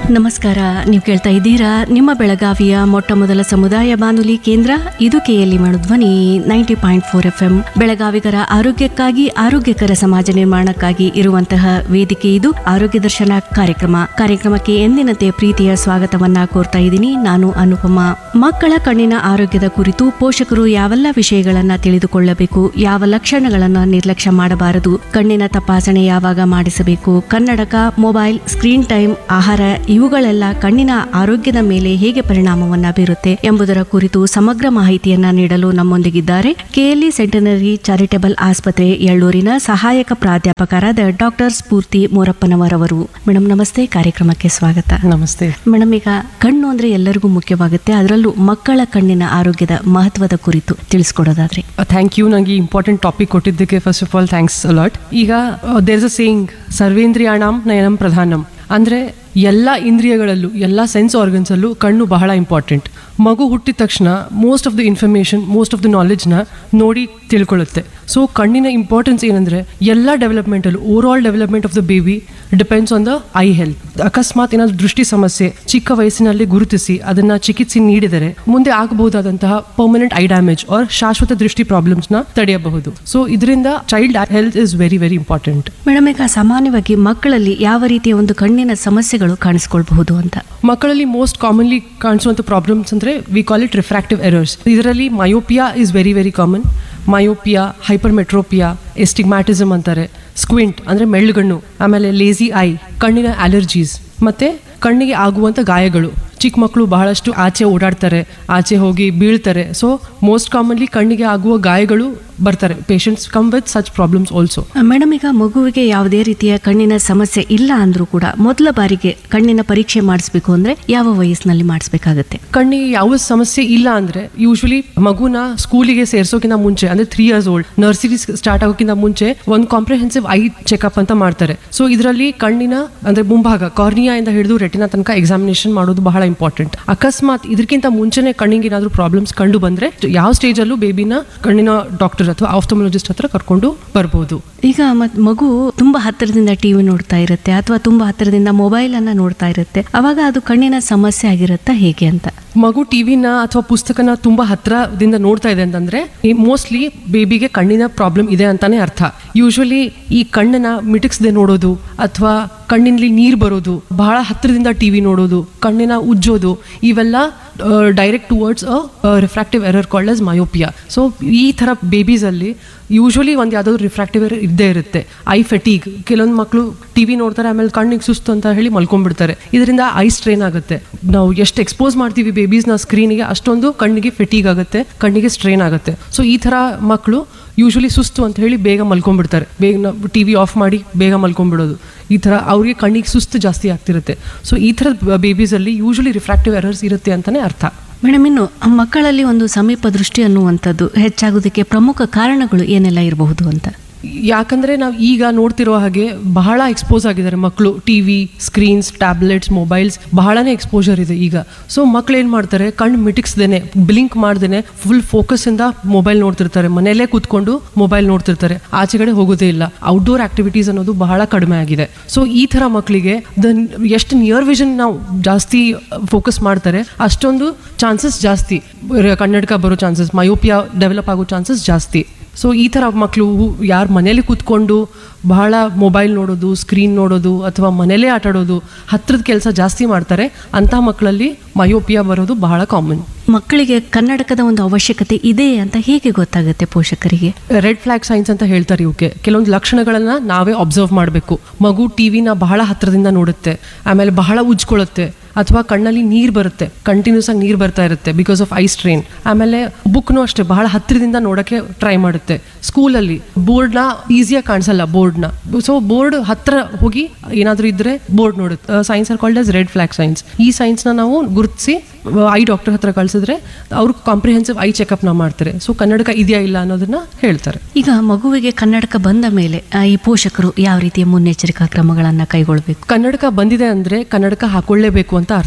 ನಮಸ್ಕಾರ ನೀವು ಕೇಳ್ತಾ ಇದ್ದೀರಾ ನಿಮ್ಮ ಬೆಳಗಾವಿಯ ಮೊಟ್ಟ ಮೊದಲ ಸಮುದಾಯ ಬಾನುಲಿ ಕೇಂದ್ರ ಇದು ಕೆಎಲ್ಇ ಧ್ವನಿ ninety point four F M ಬೆಳಗಾವಿಗರ ಆರೋಗ್ಯಕ್ಕಾಗಿ ಆರೋಗ್ಯಕರ ಸಮಾಜ ನಿರ್ಮಾಣಕ್ಕಾಗಿ ಇರುವಂತಹ ವೇದಿಕೆ ಇದು ಆರೋಗ್ಯ ದರ್ಶನ ಕಾರ್ಯಕ್ರಮ ಕಾರ್ಯಕ್ರಮಕ್ಕೆ ಎಂದಿನಂತೆ ಪ್ರೀತಿಯ ಸ್ವಾಗತವನ್ನ ಕೋರ್ತಾ ಇದ್ದೀನಿ ನಾನು ಅನುಪಮ ಮಕ್ಕಳ ಕಣ್ಣಿನ ಆರೋಗ್ಯದ ಕುರಿತು ಪೋಷಕರು ಯಾವೆಲ್ಲ ವಿಷಯಗಳನ್ನ ತಿಳಿದುಕೊಳ್ಳಬೇಕು ಯಾವ ಲಕ್ಷಣಗಳನ್ನ ನಿರ್ಲಕ್ಷ್ಯ ಮಾಡಬಾರದು ಕಣ್ಣಿನ ತಪಾಸಣೆ ಯಾವಾಗ ಮಾಡಿಸಬೇಕು ಕನ್ನಡಕ ಮೊಬೈಲ್ ಸ್ಕ್ರೀನ್ ಟೈಮ್ ಆಹಾರ ಇವುಗಳೆಲ್ಲ ಕಣ್ಣಿನ ಆರೋಗ್ಯದ ಮೇಲೆ ಹೇಗೆ ಪರಿಣಾಮವನ್ನ ಬೀರುತ್ತೆ ಎಂಬುದರ ಕುರಿತು ಸಮಗ್ರ ಮಾಹಿತಿಯನ್ನ ನೀಡಲು ನಮ್ಮೊಂದಿಗಿದ್ದಾರೆ ಕೆಎಲ್ಇ ಸೆಂಟನರಿ ಚಾರಿಟಬಲ್ ಆಸ್ಪತ್ರೆ ಎಳ್ಳೂರಿನ ಸಹಾಯಕ ಪ್ರಾಧ್ಯಾಪಕರಾದ ಡಾಕ್ಟರ್ ಸ್ಫೂರ್ತಿ ಮೋರಪ್ಪನವರವರು ಮೇಡಮ್ ನಮಸ್ತೆ ಕಾರ್ಯಕ್ರಮಕ್ಕೆ ಸ್ವಾಗತ ನಮಸ್ತೆ ಮೇಡಮ್ ಈಗ ಕಣ್ಣು ಅಂದ್ರೆ ಎಲ್ಲರಿಗೂ ಮುಖ್ಯವಾಗುತ್ತೆ ಅದರಲ್ಲೂ ಮಕ್ಕಳ ಕಣ್ಣಿನ ಆರೋಗ್ಯದ ಮಹತ್ವದ ಕುರಿತು ತಿಳಿಸ್ಕೊಡೋದಾದ್ರೆ ಥ್ಯಾಂಕ್ ಯು ನನಗೆ ಇಂಪಾರ್ಟೆಂಟ್ ಟಾಪಿಕ್ ಕೊಟ್ಟಿದ್ದಕ್ಕೆ first of all thanks a lot ಈಗ ದೇರ್ ಇಸ್ ಅ ಸೇಯಿಂಗ್ ಸರ್ವೇಂದ್ರಿಯಾಣಂ ನಯನಂ ಪ್ರಧಾನಂ ಅಂದರೆ ಎಲ್ಲ ಇಂದ್ರಿಯಗಳಲ್ಲೂ ಎಲ್ಲ ಸೆನ್ಸ್ ಆರ್ಗನ್ಸಲ್ಲೂ ಕಣ್ಣು ಬಹಳ ಇಂಪಾರ್ಟೆಂಟ್ ಮಗು ಹುಟ್ಟಿದ ತಕ್ಷಣ most of the information most of the ನಾಲೆಜ್ನ ನೋಡಿ ತಿಳ್ಕೊಳ್ಳುತ್ತೆ ಸೊ ಕಣ್ಣಿನ ಇಂಪಾರ್ಟೆನ್ಸ್ ಏನಂದರೆ ಎಲ್ಲ ಡೆವಲಪ್ಮೆಂಟಲ್ಲೂ over all development of the baby depends on the eye health ಅಕಸ್ಮಾತ್ ಏನಾದರೂ ದೃಷ್ಟಿ ಸಮಸ್ಯೆ ಚಿಕ್ಕ ವಯಸ್ಸಿನಲ್ಲಿ ಗುರುತಿಸಿ ಅದನ್ನ ಚಿಕಿತ್ಸೆ ನೀಡಿದರೆ ಮುಂದೆ ಆಗಬಹುದಾದಂತಹ ಪರ್ಮನೆಂಟ್ ಐ ಡ್ಯಾಮೇಜ್ ಆರ್ ಶಾಶ್ವತ ದೃಷ್ಟಿ ಪ್ರಾಬ್ಲಮ್ಸ್ನ ತಡೆಯಬಹುದು ಸೊ ಇದರಿಂದ child health is very very important madam ಈಗ ಸಾಮಾನ್ಯವಾಗಿ ಮಕ್ಕಳಲ್ಲಿ ಯಾವ ರೀತಿಯ ಒಂದು ಕಣ್ಣಿನ ಸಮಸ್ಯೆಗಳು ಕಾಣಿಸ್ಕೊಳ್ಬಹುದು ಅಂತ ಮಕ್ಕಳಲ್ಲಿ ಮೋಸ್ಟ್ ಕಾಮನ್ಲಿ ಕಾಣಿಸುವಂಥ ಪ್ರಾಬ್ಲಮ್ಸ್ ಅಂದರೆ we call it refractive errors ಇದರಲ್ಲಿ myopia is very very common myopia hypermetropia astigmatism ಅಂತಾರೆ ಸ್ಕ್ವಿಂಟ್ ಅಂದರೆ ಮೆಳ್ಳುಗಣ್ಣು ಆಮೇಲೆ ಲೇಸಿ ಐ ಕಣ್ಣಿನ ಅಲರ್ಜೀಸ್ ಮತ್ತು ಕಣ್ಣಿಗೆ ಆಗುವಂಥ ಗಾಯಗಳು ಚಿಕ್ಕ ಮಕ್ಕಳು ಬಹಳಷ್ಟು ಆಚೆ ಓಡಾಡ್ತಾರೆ ಆಚೆ ಹೋಗಿ ಬೀಳ್ತಾರೆ ಸೊ ಮೋಸ್ಟ್ ಕಾಮನ್ಲಿ ಕಣ್ಣಿಗೆ ಆಗುವ ಗಾಯಗಳು ಬರ್ತಾರೆ patients come with such problems also madam ಈಗ ಮಗುವಿಗೆ ಯಾವುದೇ ರೀತಿಯ ಕಣ್ಣಿನ ಸಮಸ್ಯೆ ಇಲ್ಲ ಅಂದ್ರೂ ಕೂಡ ಮೊದಲ ಬಾರಿಗೆ ಕಣ್ಣಿನ ಪರೀಕ್ಷೆ ಮಾಡಿಸ್ಬೇಕು ಅಂದ್ರೆ ಯಾವ ವಯಸ್ಸಿನಲ್ಲಿ ಮಾಡಿಸ್ಬೇಕಾಗತ್ತೆ ಕಣ್ಣಿಗೆ ಯಾವ ಸಮಸ್ಯೆ ಇಲ್ಲ ಅಂದ್ರೆ ಯೂಶಲಿ ಮಗುನ ಸ್ಕೂಲಿಗೆ ಸೇರ್ಸೋಕ್ಕಿಂತ ಮುಂಚೆ ಅಂದ್ರೆ three years old nursery start ಆಗೋಕ್ಕಿಂತ ಮುಂಚೆ ಒಂದು ಕಾಂಪ್ರಿಹೆನ್ಸಿವ್ ಐ ಚೆಕಪ್ ಅಂತ ಮಾಡ್ತಾರೆ ಸೊ ಇದರಲ್ಲಿ ಕಣ್ಣಿನ ಅಂದ್ರೆ ಮುಂಭಾಗ ಕಾರ್ನಿಯಾ ಇಂದ ಹಿಡಿದು ರೆಟಿನ ತನಕ ಎಕ್ಸಾಮಿನೇಷನ್ ಮಾಡೋದು ಬಹಳ ಇಂಪಾರ್ಟೆಂಟ್ ಅಕಸ್ಮಾತ್ ಇದಕ್ಕಿಂತ ಮುಂಚೆನೆ ಕಣ್ಣಿಗೆ ಏನಾದರೂ ಪ್ರಾಬ್ಲಮ್ಸ್ ಕಂಡು ಬಂದ್ರೆ ಯಾವ ಸ್ಟೇಜ್ ಅಲ್ಲೂ ಬೇಬಿನ ಕಣ್ಣಿನ ಡಾಕ್ಟರ್ ಅಥವಾ ಆಫ್ಥಮೊಲಜಿಸ್ಟ್ ಹತ್ರ ಕರ್ಕೊಂಡು ಬರ್ಬೋದು ಈಗ ಮತ್ ಮಗು ತುಂಬಾ ಹತ್ತಿರದಿಂದ ಟಿವಿ ನೋಡ್ತಾ ಇರುತ್ತೆ ಅಥವಾ ತುಂಬಾ ಹತ್ತಿರದಿಂದ ಮೊಬೈಲ್ ಅನ್ನ ನೋಡ್ತಾ ಇರುತ್ತೆ ಅವಾಗ ಅದು ಕಣ್ಣಿನ ಸಮಸ್ಯೆ ಆಗಿರುತ್ತಾ ಹೇಗೆ ಅಂತ ಮಗು ಟಿವಿನ ಅಥವಾ ಪುಸ್ತಕನ ತುಂಬಾ ಹತ್ರದಿಂದ ನೋಡ್ತಾ ಇದೆ ಅಂತಂದ್ರೆ ಮೋಸ್ಟ್ಲಿ ಬೇಬಿಗೆ ಕಣ್ಣಿನ ಪ್ರಾಬ್ಲಮ್ ಇದೆ ಅಂತಾನೆ ಅರ್ಥ ಯೂಶಲಿ ಈ ಕಣ್ಣನ್ನ ಮಿಟಕ್ಸ್ದೆ ನೋಡೋದು ಅಥವಾ ಕಣ್ಣಿನಲ್ಲಿ ನೀರು ಬರೋದು ಬಹಳ ಹತ್ತಿರದಿಂದ ಟಿವಿ ನೋಡೋದು ಕಣ್ಣಿನ ಉಜ್ಜೋದು ಇವೆಲ್ಲ direct towards a refractive error called as myopia so ಈ ಥರ ಬೇಬೀಸಲ್ಲಿ ಯೂಶಲಿ ಒಂದು ಯಾವುದಾದ್ರು ರಿಫ್ರಾಕ್ಟಿವ್ ಎರರ್ ಇದ್ದೇ ಇರುತ್ತೆ ಐ ಫೆಟೀಗ್ ಕೆಲವೊಂದು ಮಕ್ಕಳು ಟಿವಿ ನೋಡ್ತಾರೆ ಆಮೇಲೆ ಕಣ್ಣಿಗೆ ಸುಸ್ತು ಅಂತ ಹೇಳಿ ಮಲ್ಕೊಂಡ್ಬಿಡ್ತಾರೆ ಇದರಿಂದ ಐ ಸ್ಟ್ರೈನ್ ಆಗುತ್ತೆ ನಾವು ಎಷ್ಟು ಎಕ್ಸ್ಪೋಸ್ ಮಾಡ್ತೀವಿ ಬೇಬೀಸ್ನ ಸ್ಕ್ರೀನಿಗೆ ಅಷ್ಟೊಂದು ಕಣ್ಣಿಗೆ ಫೆಟೀಗ್ ಆಗುತ್ತೆ ಕಣ್ಣಿಗೆ ಸ್ಟ್ರೈನ್ ಆಗುತ್ತೆ ಸೊ ಈ ಥರ ಮಕ್ಕಳು ಯೂಶಲಿ ಸುಸ್ತು ಅಂತ ಹೇಳಿ ಬೇಗ ಮಲ್ಕೊಂಡ್ಬಿಡ್ತಾರೆ ಬೇಗ ಟಿ ವಿ ಆಫ್ ಮಾಡಿ ಬೇಗ ಮಲ್ಕೊಂಡ್ಬಿಡೋದು ಈ ಥರ ಅವ್ರಿಗೆ ಕಣ್ಣಿಗೆ ಸುಸ್ತು ಜಾಸ್ತಿ ಆಗ್ತಿರುತ್ತೆ ಸೊ ಈ ಥರದ ಬೇಬೀಸಲ್ಲಿ ಯೂಶಲಿ ರಿಫ್ರಾಕ್ಟಿವ್ ಎರರ್ಸ್ ಇರುತ್ತೆ ಅಂತಲೇ ಅರ್ಥ ಮೇಡಮ್ ಇನ್ನು ಆ ಮಕ್ಕಳಲ್ಲಿ ಒಂದು ಸಮೀಪ ದೃಷ್ಟಿ ಅನ್ನುವಂಥದ್ದು ಹೆಚ್ಚಾಗೋದಕ್ಕೆ ಪ್ರಮುಖ ಕಾರಣಗಳು ಏನೆಲ್ಲ ಇರಬಹುದು ಅಂತ ಯಾಕಂದ್ರೆ ನಾವು ಈಗ ನೋಡ್ತಿರೋ ಹಾಗೆ ಬಹಳ ಎಕ್ಸ್ಪೋಸ್ ಆಗಿದ್ದಾರೆ ಮಕ್ಕಳು ಟಿವಿ ಸ್ಕ್ರೀನ್ಸ್ ಟ್ಯಾಬ್ಲೆಟ್ಸ್ ಮೊಬೈಲ್ಸ್ ಬಹಳನೇ ಎಕ್ಸ್ಪೋಜರ್ ಇದೆ ಈಗ ಸೊ ಮಕ್ಳು ಏನು ಮಾಡ್ತಾರೆ ಕಣ್ಣು ಮಿಟಿಕ್ಸ್ದೇನೆ ಬ್ಲಿಂಕ್ ಮಾಡ್ದೇನೆ ಫುಲ್ ಫೋಕಸ್ ಇಂದ ಮೊಬೈಲ್ ನೋಡ್ತಿರ್ತಾರೆ ಮನೆಯಲ್ಲೇ ಕೂತ್ಕೊಂಡು ಮೊಬೈಲ್ ನೋಡ್ತಿರ್ತಾರೆ ಆಚೆಗಡೆ ಹೋಗೋದೇ ಇಲ್ಲ ಔಟ್ಡೋರ್ ಆಕ್ಟಿವಿಟೀಸ್ ಅನ್ನೋದು ಬಹಳ ಕಡಿಮೆ ಆಗಿದೆ ಸೊ ಈ ಥರ ಮಕ್ಕಳಿಗೆ ದ ಎಷ್ಟು ನಿಯರ್ ವಿಷನ್ ನಾವು ಜಾಸ್ತಿ ಫೋಕಸ್ ಮಾಡ್ತಾರೆ ಅಷ್ಟೊಂದು ಚಾನ್ಸಸ್ ಜಾಸ್ತಿ ಕನ್ನಡಕ ಬರೋ ಚಾನ್ಸಸ್ ಮಯೋಪಿಯಾ ಡೆವಲಪ್ ಆಗೋ ಚಾನ್ಸಸ್ ಜಾಸ್ತಿ ಸೊ ಈ ಥರ ಮಕ್ಕಳು ಯಾರು ಮನೇಲಿ ಕೂತ್ಕೊಂಡು ಬಹಳ ಮೊಬೈಲ್ ನೋಡೋದು ಸ್ಕ್ರೀನ್ ನೋಡೋದು ಅಥವಾ ಮನೇಲೇ ಆಟಾಡೋದು ಹತ್ರದ ಕೆಲಸ ಜಾಸ್ತಿ ಮಾಡ್ತಾರೆ ಅಂಥ ಮಕ್ಕಳಲ್ಲಿ ಮಯೋಪಿಯಾ ಬರೋದು ಬಹಳ ಕಾಮನ್ ಮಕ್ಕಳಿಗೆ ಕನ್ನಡಕದ ಒಂದು ಅವಶ್ಯಕತೆ ಇದೆ ಅಂತ ಹೇಗೆ ಗೊತ್ತಾಗುತ್ತೆ ಪೋಷಕರಿಗೆ ರೆಡ್ ಫ್ಲಾಗ್ ಸೈನ್ಸ್ ಅಂತ ಹೇಳ್ತಾರೆ ಇವಕ್ಕೆ ಕೆಲವೊಂದು ಲಕ್ಷಣಗಳನ್ನ ನಾವೇ ಅಬ್ಸರ್ವ್ ಮಾಡಬೇಕು ಮಗು ಟಿವಿನ ಬಹಳ ಹತ್ರದಿಂದ ನೋಡುತ್ತೆ ಆಮೇಲೆ ಬಹಳ ಉಜ್ಕೊಳ್ಳುತ್ತೆ ಅಥವಾ ಕಣ್ಣಲ್ಲಿ ನೀರು ಬರುತ್ತೆ ಕಂಟಿನ್ಯೂಸ್ ಆಗಿ ನೀರು ಬರ್ತಾ ಇರುತ್ತೆ ಬಿಕಾಸ್ ಆಫ್ ಐ ಸ್ಟ್ರೈನ್ ಆಮೇಲೆ ಬುಕ್ನು ಅಷ್ಟೇ ಬಹಳ ಹತ್ತಿರದಿಂದ ನೋಡೋಕ್ಕೆ ಟ್ರೈ ಮಾಡುತ್ತೆ ಸ್ಕೂಲಲ್ಲಿ ಬೋರ್ಡ್ನ ಈಸಿಯಾಗಿ ಕಾಣಿಸಲ್ಲ ಬೋರ್ಡ್ನ ಸೊ ಬೋರ್ಡ್ ಹತ್ರ ಹೋಗಿ ಏನಾದರೂ ಇದ್ರೆ ಬೋರ್ಡ್ ನೋಡುತ್ತೆ signs are called as red flag signs ಈ ಸೈನ್ಸ್ನ ನಾವು ಗುರುತಿಸಿ ಐ ಡಾಕ್ಟರ್ ಹತ್ರ ಕಳಿಸಿದ್ರೆ ಅವ್ರು ಕಾಂಪ್ರಿಹೆನ್ಸಿವ್ ಐ ಚೆಕಪ್ನ ಮಾಡ್ತಾರೆ ಸೊ ಕನ್ನಡಕ ಇದೆಯಾ ಇಲ್ಲ ಅನ್ನೋದನ್ನ ಹೇಳ್ತಾರೆ ಈಗ ಮಗುವಿಗೆ ಕನ್ನಡಕ ಬಂದ ಮೇಲೆ ಆ, ಈ ಪೋಷಕರು ಯಾವ ರೀತಿಯ ಮುನ್ನೆಚ್ಚರಿಕಾ ಕ್ರಮಗಳನ್ನ ಕೈಗೊಳ್ಳಬೇಕು ಕನ್ನಡಕ ಬಂದಿದೆ ಅಂದ್ರೆ ಕನ್ನಡಕ ಹಾಕೊಳ್ಳೇಬೇಕು ಅಂತ ಅರ್ಥ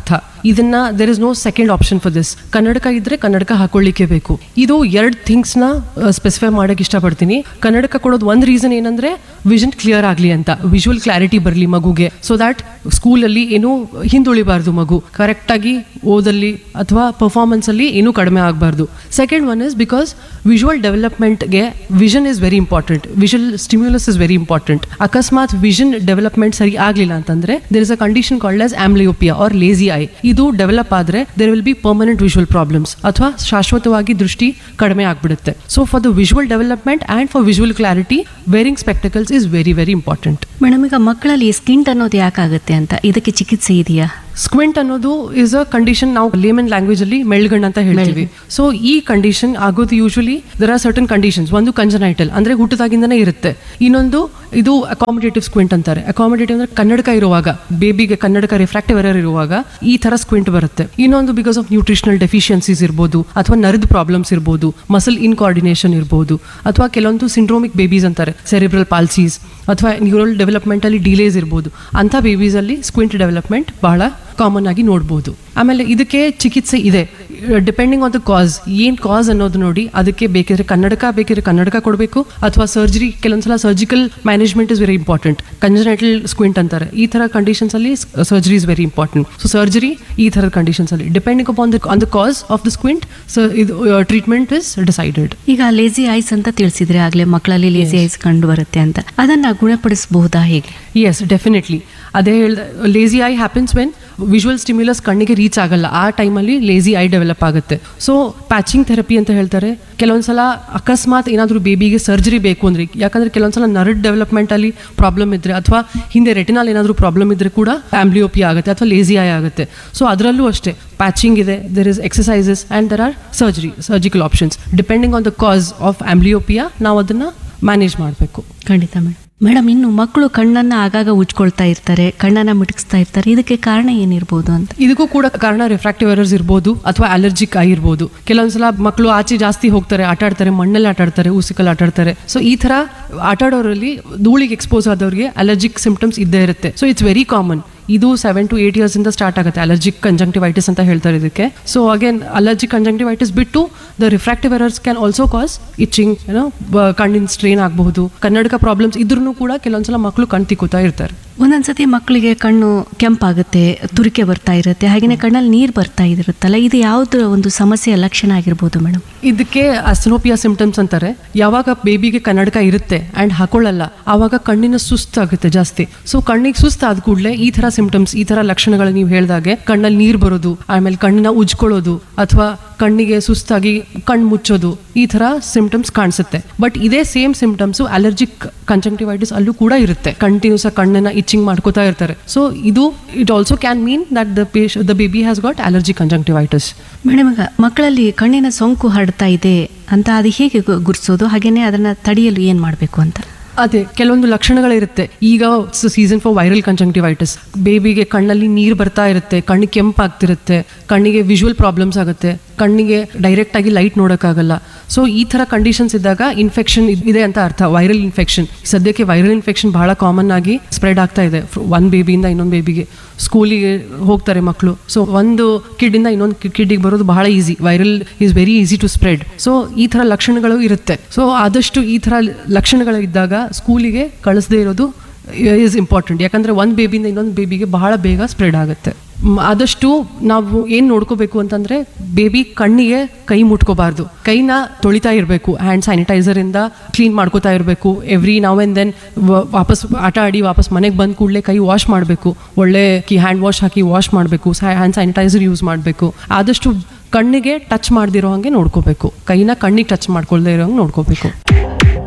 ಇದನ್ನ there is no second option for this ಕನ್ನಡಕ ಇದ್ರೆ ಕನ್ನಡಕ ಹಾಕೊಳ್ಳಿಕ್ಕೆ ಬೇಕು ಇದು ಎರಡು ಥಿಂಗ್ಸ್ನ ಸ್ಪೆಸಿಫೈ ಮಾಡಕ್ಕೆ ಇಷ್ಟಪಡ್ತೀನಿ ಕನ್ನಡಕ ಕೊಡೋದು ಒಂದು ರೀಸನ್ ಏನಂದ್ರೆ ವಿಷನ್ ಕ್ಲಿಯರ್ ಆಗಲಿ ಅಂತ ವಿಜುವಲ್ ಕ್ಲಾರಿಟಿ ಬರಲಿ ಮಗುಗೆ ಸೊ ದ್ಯಾಟ್ ಸ್ಕೂಲಲ್ಲಿ ಏನೂ ಹಿಂದುಳಿಬಾರ್ದು ಮಗು ಕರೆಕ್ಟಾಗಿ ಓದಲ್ಲಿ ಅಥವಾ ಪರ್ಫಾರ್ಮೆನ್ಸಲ್ಲಿ ಏನೂ ಕಡಿಮೆ ಆಗಬಾರ್ದು second one is because visual ಡೆವಲಪ್ಮೆಂಟ್ಗೆ vision is very important visual stimulus is very important ಅಕಸ್ಮಾತ್ ವಿಷನ್ ಡೆವಲಪ್ಮೆಂಟ್ ಸರಿ ಆಗಲಿಲ್ಲ ಅಂತಂದ್ರೆ there is a condition called as amblyopia or lazy eye ಇದು ಡೆವಲಪ್ ಆದರೆ there will be permanent visual problems ಅಥವಾ ಶಾಶ್ವತವಾಗಿ ದೃಷ್ಟಿ ಕಡಿಮೆ ಆಗ್ಬಿಡುತ್ತೆ so for the visual development and for visual clarity wearing spectacles is very very important madam ಈಗ ಮಕ್ಕಳಲ್ಲಿ ಸ್ಕಿಂಟ್ ಅನ್ನೋದು ಯಾಕಾಗುತ್ತೆ ಅಂತ ಇದಕ್ಕೆ ಚಿಕಿತ್ಸೆ ಇದೆಯಾ ಸ್ಕ್ವಿಂಟ್ ಅನ್ನೋದು ಇಸ್ ಅ ಕಂಡೀಷನ್ ನಾವು ಲೇಮನ್ ಲ್ಯಾಂಗ್ವೇಜ್ ಅಲ್ಲಿ ಮೆಳ್ಗಣ್ ಅಂತ ಹೇಳ್ತೀವಿ ಸೊ ಈ ಕಂಡೀಷನ್ ಆಗೋದು usually there are certain conditions ಒಂದು ಕಂಜನೈಟಲ್ ಅಂದ್ರೆ ಹುಟ್ಟದಾಗಿಂದನೇ ಇರುತ್ತೆ ಇನ್ನೊಂದು ಇದು ಅಕಾಮಿಡೇಟಿವ್ ಸ್ಕ್ವಿಂಟ್ ಅಂತಾರೆ ಅಕಾಮಿಡೇಟಿವ್ ಅಂದ್ರೆ ಕನ್ನಡಕ ಇರುವಾಗ ಬೇಬಿಗೆ ಕನ್ನಡಕ ರಿಫ್ರಾಕ್ಟಿವ್ ಎರರ್ ಇರುವಾಗ ಈ ತರ ಸ್ಕ್ವಿಂಟ್ ಬರುತ್ತೆ ಇನ್ನೊಂದು ಬಿಕಾಸ್ ಆಫ್ ನ್ಯೂಟ್ರಿಷನಲ್ ಡೆಫಿಷಿಯನ್ಸೀಸ್ ಇರ್ಬೋದು ಅಥವಾ ನರ್ದ್ ಪ್ರಾಬ್ಲಮ್ಸ್ ಇರ್ಬೋದು ಮಸಲ್ ಇನ್ಕೋಆರ್ಡಿನೇಷನ್ ಇರ್ಬೋದು ಅಥವಾ ಕೆಲವೊಂದು ಸಿಂಡ್ರೋಮಿಕ್ ಬೇಬೀಸ್ ಅಂತಾರೆ ಸೆರಿಬ್ರಲ್ ಪಾಲ್ಸೀಸ್ ಅಥವಾ ನ್ಯೂರಲ್ ಡೆವಲಪ್ಮೆಂಟ್ ಅಲ್ಲಿ ಡಿಲೇಸ್ ಇರ್ಬೋದು ಅಂಥ ಬೇಬೀಸ್ ಅಲ್ಲಿ ಸ್ಕ್ವಿಂಟ್ ಡೆವಲಪ್ಮೆಂಟ್ ಬಹಳ ಕಾಮನ್ ಆಗಿ ನೋಡ್ಬೋದು ಆಮೇಲೆ ಇದಕ್ಕೆ ಚಿಕಿತ್ಸೆ ಇದೆ ಡಿಪೆಂಡಿಂಗ್ ಆನ್ ದ ಕಾಸ್ ಏನ್ ಕಾಸ್ ಅನ್ನೋದು ನೋಡಿ ಅದಕ್ಕೆ ಬೇಕಿದ್ರೆ ಕನ್ನಡಕ ಬೇಕಿದ್ರೆ ಕನ್ನಡಕ ಕೊಡಬೇಕು ಅಥವಾ ಸರ್ಜರಿ ಕೆಲವೊಂದ್ಸಲ surgical management is very important congenital squint ಅಂತಾರೆ ಈ ತರ ಕಂಡೀಷನ್ಸ್ ಅಲ್ಲಿ surgery is very important so surgery ಈ ಥರದ ಕಂಡೀಷನ್ಸ್ ಅಲ್ಲಿ depending upon the on the cause of the squint ಇದು ಟ್ರೀಟ್ಮೆಂಟ್ ಇಸ್ ಡಿಸೈಡೆಡ್ ಈಗ ಲೇಸಿ ಐಸ್ ಅಂತ ತಿಳಿಸಿದ್ರೆ ಆಗ್ಲೇ ಮಕ್ಕಳಲ್ಲಿ ಲೇಸಿ ಐಸ್ ಕಂಡು ಬರುತ್ತೆ ಅಂತ ಅದನ್ನ ಗುಣಪಡಿಸಬಹುದಾ ಹೇಗೆ ಎಸ್ ಡೆಫಿನೆಟ್ಲಿ ಅದೇ ಹೇಳ್ದ lazy eye happens when visual stimulus ಕಣ್ಣಿಗೆ ರೀಚ್ ಆಗಲ್ಲ ಆ ಟೈಮಲ್ಲಿ ಲೇಸಿ ಐ ಡೆವಲಪ್ ಆಗುತ್ತೆ ಸೊ ಪ್ಯಾಚಿಂಗ್ ಥೆರಪಿ ಅಂತ ಹೇಳ್ತಾರೆ ಕೆಲವೊಂದ್ಸಲ ಅಕಸ್ಮಾತ್ ಏನಾದರೂ ಬೇಬಿಗೆ ಸರ್ಜರಿ ಬೇಕು ಅಂದ್ರೆ ಯಾಕಂದ್ರೆ ಕೆಲವೊಂದ್ಸಲ ನರ್ಡ್ ಡೆವಲಪ್ಮೆಂಟ್ ಅಲ್ಲಿ ಪ್ರಾಬ್ಲಮ್ ಇದ್ರೆ ಅಥವಾ ಹಿಂದೆ ರೆಟಿನಾಲ್ ಏನಾದರೂ ಪ್ರಾಬ್ಲಮ್ ಇದ್ರೆ ಕೂಡ ಆಂಬ್ಲಿಯೋಪಿ ಆಗುತ್ತೆ ಅಥವಾ ಲೇಸಿ ಐ ಆಗುತ್ತೆ ಸೊ ಅದರಲ್ಲೂ ಅಷ್ಟೇ ಪ್ಯಾಚಿಂಗ್ ಇದೆ there is exercises and there are surgery surgical options depending on the cause of amblyopia ನಾವು ಅದನ್ನು ಮ್ಯಾನೇಜ್ ಮಾಡಬೇಕು ಖಂಡಿತ ಮೇಡಮ್ ಮೇಡಮ್ ಇನ್ನು ಮಕ್ಕಳು ಕಣ್ಣನ್ನ ಆಗಾಗ ಉಜ್ಕೊಳ್ತಾ ಇರ್ತಾರೆ ಕಣ್ಣನ್ನ ಮಿಟುಕಿಸ್ತಾ ಇರ್ತಾರೆ ಇದಕ್ಕೆ ಕಾರಣ ಏನಿರ್ಬೋದು ಅಂತ ಇದಕ್ಕೂ ಕೂಡ ಕಾರಣ ರಿಫ್ರಾಕ್ಟಿವ್ ಎರರ್ಸ್ ಇರ್ಬೋದು ಅಥವಾ ಅಲರ್ಜಿಕ್ ಆಗಿರ್ಬೋದು ಕೆಲವೊಂದ್ಸಲ ಮಕ್ಕಳು ಆಚೆ ಜಾಸ್ತಿ ಹೋಗ್ತಾರೆ ಆಟ ಆಡ್ತಾರೆ ಮಣ್ಣಲ್ಲಿ ಆಟ ಆಡ್ತಾರೆ ಉಸಿಕಲ್ಲಿ ಆಟ ಆಡ್ತಾರೆ ಸೊ ಈ ತರ ಆಟ ಆಡೋರಲ್ಲಿ ಧೂಳಿಗೆ ಎಕ್ಸ್ಪೋಸ್ ಆದವ್ರಿಗೆ ಅಲರ್ಜಿಕ್ ಸಿಂಪ್ಟಮ್ಸ್ ಇದ್ದೇ ಇರುತ್ತೆ ಸೊ ಇಟ್ಸ್ ವೆರಿ ಕಾಮನ್ ಇದು ಸೆವೆನ್ ಟು ಏಟ್ ಇಯರ್ಸ್ ಇಂದ ಸ್ಟಾರ್ಟ್ ಆಗುತ್ತೆ ಅಲರ್ಜಿಕ್ ಕಂಜಂಕ್ಟಿವೈಟಿಸ್ ಅಂತ ಹೇಳ್ತಾರೆ ಇದಕ್ಕೆ ಸೊ ಅಗೇನ್ ಅಲರ್ಜಿಕ್ ಕಂಜಂಕ್ಟಿವೈಟಿಸ್ ಬಿಟ್ಟು the refractive errors can also cause itching ಏನೋ ಕಣ್ಣಿನ ಸ್ಟ್ರೇನ್ ಆಗಬಹುದು ಕನ್ನಡಕ ಪ್ರಾಬ್ಲಮ್ಸ್ ಇದ್ರೂ ಕೂಡ ಕೆಲವೊಂದ್ಸಲ ಮಕ್ಕಳು ಕಣ್ ತಿಕ್ಕೋತಾ ಇರ್ತಾರೆ ಒಂದೊಂದ್ಸತಿ ಮಕ್ಕಳಿಗೆ ಕಣ್ಣು ಕೆಂಪಾಗುತ್ತೆ ತುರಿಕೆ ಬರ್ತಾ ಇರುತ್ತೆ ಹಾಗೆಯೇ ಕಣ್ಣಲ್ಲಿ ನೀರು ಬರ್ತಾ ಇರುತ್ತಲ್ಲ ಇದು ಯಾವ್ದು ಒಂದು ಸಮಸ್ಯೆಯ ಲಕ್ಷಣ ಆಗಿರ್ಬೋದು ಮೇಡಮ್ ಇದಕ್ಕೆ ಅಸ್ನೋಪಿಯಾ ಸಿಂಪ್ಟಮ್ಸ್ ಅಂತಾರೆ ಯಾವಾಗ ಬೇಬಿಗೆ ಕನ್ನಡಕ ಇರುತ್ತೆ ಅಂಡ್ ಹಾಕೊಳ್ಳಲ್ಲ ಆವಾಗ ಕಣ್ಣಿನ ಸುಸ್ತಾಗುತ್ತೆ ಜಾಸ್ತಿ ಸೊ ಕಣ್ಣಿಗೆ ಸುಸ್ತಾದ ಕೂಡಲೇ ಈ ತರ ಸಿಂಪ್ಟಮ್ಸ್ ಈ ತರ ಲಕ್ಷಣಗಳು ನೀವು ಹೇಳ್ದಾಗೆ ಕಣ್ಣಲ್ಲಿ ನೀರು ಬರೋದು ಆಮೇಲೆ ಕಣ್ಣಿನ ಉಜ್ಕೊಳ್ಳೋದು ಅಥವಾ ಕಣ್ಣಿಗೆ ಸುಸ್ತಾಗಿ ಕಣ್ಣು ಮುಚ್ಚೋದು ಈ ತರ ಸಿಂಪ್ಟಮ್ಸ್ ಕಾಣಿಸುತ್ತೆ ಬಟ್ ಇದೇ ಸೇಮ್ ಸಿಂಪ್ಟಮ್ಸ್ ಅಲರ್ಜಿಕ್ ಕಂಜಂಕ್ಟಿವೈಟಿಸ್ ಅಲ್ಲೂ ಕೂಡ ಇರುತ್ತೆ ಕಂಟಿನ್ಯೂಸ್ ಕಣ್ಣನ್ನ ಇಚ್ಚಿಂಗ್ ಮಾಡ್ಕೋತಾ ಇರ್ತಾರೆ ಸೊ ಇದು it also can mean that the ಪೇಶ್ the baby has got allergy conjunctivitis madam ಈಗ ಮಕ್ಕಳಲ್ಲಿ ಕಣ್ಣಿನ ಸೋಂಕು ಹರಡ್ತಾ ಇದೆ ಅಂತ ಅದು ಹೇಗೆ ಗು- ಗುರ್ಸೋದು ಹಾಗೇನೆ ಅದನ್ನ ತಡೆಯಲು ಏನ್ ಮಾಡಬೇಕು ಅಂತ ಅದೇ ಕೆಲವೊಂದು ಲಕ್ಷಣಗಳಿರುತ್ತೆ ಈಗ ಸೀಸನ್ ಫಾರ್ ವೈರಲ್ ಕಂಜಂಕ್ಟಿವೈಟಿಸ್ ಬೇಬಿಗೆ ಕಣ್ಣಲ್ಲಿ ನೀರು ಬರ್ತಾ ಇರುತ್ತೆ ಕಣ್ಣಿಗೆ ಕೆಂಪಾಗ್ತಿರುತ್ತೆ ಕಣ್ಣಿಗೆ ವಿಜುವಲ್ ಪ್ರಾಬ್ಲಮ್ಸ್ ಆಗುತ್ತೆ ಕಣ್ಣಿಗೆ ಡೈರೆಕ್ಟ್ ಆಗಿ ಲೈಟ್ ನೋಡೋಕ್ಕಾಗಲ್ಲ ಸೊ ಈ ಥರ ಕಂಡೀಷನ್ಸ್ ಇದ್ದಾಗ ಇನ್ಫೆಕ್ಷನ್ ಇದೆ ಅಂತ ಅರ್ಥ ವೈರಲ್ ಇನ್ಫೆಕ್ಷನ್ ಸದ್ಯಕ್ಕೆ ವೈರಲ್ ಇನ್ಫೆಕ್ಷನ್ ಬಹಳ ಕಾಮನ್ ಆಗಿ ಸ್ಪ್ರೆಡ್ ಆಗ್ತಾ ಇದೆ ಒಂದು ಬೇಬಿಯಿಂದ ಇನ್ನೊಂದು ಬೇಬಿಗೆ ಸ್ಕೂಲಿಗೆ ಹೋಗ್ತಾರೆ ಮಕ್ಕಳು ಸೊ ಒಂದು ಕಿಡ್ಡಿಂದ ಇನ್ನೊಂದು ಕಿಡ್ಡಿಗೆ ಬರೋದು ಬಹಳ easy viral is very easy to spread so ಈ ಥರ ಲಕ್ಷಣಗಳು ಇರುತ್ತೆ ಸೊ ಆದಷ್ಟು ಈ ಥರ ಲಕ್ಷಣಗಳು ಇದ್ದಾಗ ಸ್ಕೂಲಿಗೆ ಕಳಿಸದೇ ಇರೋದು ಈಸ್ ಇಂಪಾರ್ಟೆಂಟ್ ಯಾಕಂದರೆ ಒಂದು ಬೇಬಿಯಿಂದ ಇನ್ನೊಂದು ಬೇಬಿಗೆ ಬಹಳ ಬೇಗ ಸ್ಪ್ರೆಡ್ ಆಗುತ್ತೆ ಮ್, ಆದಷ್ಟು ನಾವು ಏನು ನೋಡ್ಕೋಬೇಕು ಅಂತಂದ್ರೆ ಬೇಬಿ ಕಣ್ಣಿಗೆ ಕೈ ಮುಟ್ಕೋಬಾರ್ದು ಕೈನ ತೊಳಿತಾ ಇರಬೇಕು ಹ್ಯಾಂಡ್ ಸ್ಯಾನಿಟೈಸರಿಂದ ಕ್ಲೀನ್ ಮಾಡ್ಕೋತಾ ಇರಬೇಕು ಎವ್ರಿ ನಾವ್ ಆ್ಯಂಡ್ ದೆನ್ ವಾಪಸ್ ಆಟ ಆಡಿ ವಾಪಸ್ ಮನೆಗೆ ಬಂದ ಕೂಡಲೇ ಕೈ ವಾಶ್ ಮಾಡಬೇಕು ಒಳ್ಳೆ ಕಿ ಹ್ಯಾಂಡ್ ವಾಶ್ ಹಾಕಿ ವಾಶ್ ಮಾಡಬೇಕು ಹ್ಯಾಂಡ್ ಸ್ಯಾನಿಟೈಸರ್ ಯೂಸ್ ಮಾಡಬೇಕು ಆದಷ್ಟು ಕಣ್ಣಿಗೆ ಟಚ್ ಮಾಡದಿರೋ ಹಾಗೆ ನೋಡ್ಕೋಬೇಕು ಕೈನ ಕಣ್ಣಿಗೆ ಟಚ್ ಮಾಡ್ಕೊಳ್ದೇ ಇರೋ ಹಂಗೆ ನೋಡ್ಕೋಬೇಕು